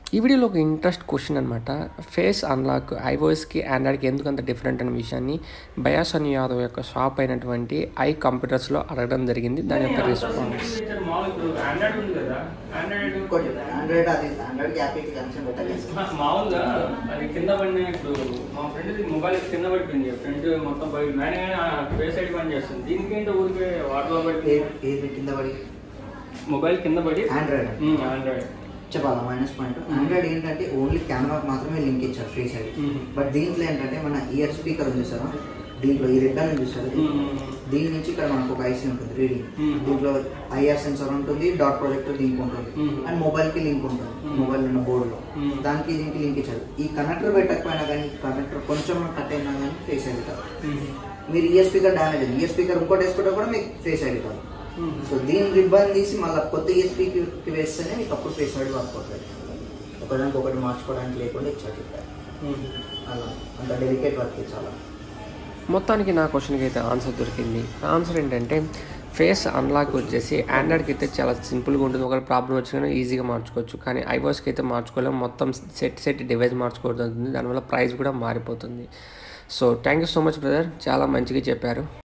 ఈ వీడియోలో ఒక ఇంట్రెస్ట్ క్వశ్చన్ అనమాట ఫేస్ అన్లాక్ ఐఓఎస్కి ఆండ్రాయిడ్కి ఎందుకు అంత డిఫరెంట్ అనే విషయాన్ని బయాసన్ యాదవ్ యొక్క షాప్ అయినటువంటి ఐ కంప్యూటర్స్లో అడగడం జరిగింది దాని యొక్క రెస్పాన్స్ ఫీచర్ మామూలు ఇప్పుడు ఆండ్రాయిడ్ ఉంది కదా ఆండ్రాయిడ్ ఇంకోటి ఆండ్రాయిడ్ అది ఆండ్రాయిడ్ యాప్కి కనెక్షన్ పెట్టాలి మామూలుగా అది కింద పడిన ఇప్పుడు మా ఫ్రెండ్ మొబైల్ కింద పడిపోయింది ఫ్రంట్ మొత్తం బయట కానీ ఫేస్ సైడ్ పని చేస్తుంది దీనికి ఏంటో ఊరికే వాటర్లో పడి ఏ- ఏది కింద పడి మొబైల్ కింద పడి ఆండ్రాయిడ్ ఉమ్, ఆండ్రాయిడ్ చెప్పాలా మైనస్ పాయింట్ ఆండ్రాయిడ్ ఏంటంటే ఓన్లీ కెమెరాకి మాత్రమే లింక్ ఇచ్చారు ఫేస్ ఐడి మ్మ్. బట్ దీంట్లో ఏంటంటే మన ఇయర్ స్పీకర్ ఉంది సార్ దీంట్లో ఈ రెడ్ అని చూస్తారు ఉమ్, దీని నుంచి ఇక్కడ మనకు ఒక ఐసీ ఉంటుంది రీడింగ్ మ్మ్. దీంట్లో ఐఆర్ సెన్సార్ ఉంటుంది డాట్ ప్రొజెక్టర్ లింక్ ఉంటుంది మ్మ్. అండ్ మొబైల్ కి లింక్ ఉంటుంది మ్మ్. మొబైల్ ఉన్న బోర్డులో మ్మ్. దానికి దీనికి లింక్ ఇచ్చారు ఈ కనెక్టర్ పెట్టకపోయినా కానీ కనెక్టర్ కొంచెం కట్ అయినా కానీ ఫేస్ ఐడి కాదు ఉమ్, మీరు ఇయర్ స్పీకర్ డ్యామేజ్ అయింది ఇయర్ స్పీకర్ ఇంకోటి వేసుకుంటే కూడా మీకు ఫేస్ ఐడి కాదు ఉమ్. సో దీని రిబ్బన్ తీసి మళ్ళీ కొత్త ఈఎస్పీకి వేస్తేనే మీకు అప్పుడు ఫేస్ ఐడి వర్క్ అవుతుంది ఒకదానికి ఒకటి మార్చుకోవడానికి లేకుండా ఇచ్చాడు ఇక్కడ. ఉమ్. అలా అంత డెలికేట్ వర్క్ చాలా మొత్తానికి నా క్వశ్చన్కి అయితే ఆన్సర్ దొరికింది ఆన్సర్ ఏంటంటే ఫేస్ అన్లాక్ వచ్చేసి ఆండ్రాయిడ్కి అయితే చాలా సింపుల్గా ఉంటుంది ఒకవేళ ప్రాబ్లం వచ్చినా ఈజీగా మార్చుకోవచ్చు కానీ ఐవాస్కి అయితే మార్చుకోలేము మొత్తం సెట్ సెట్ డివైస్ మార్చుకోవడం అవుతుంది దానివల్ల ప్రైస్ కూడా మారిపోతుంది so thank you so much brother చాలా మంచిగా చెప్పారు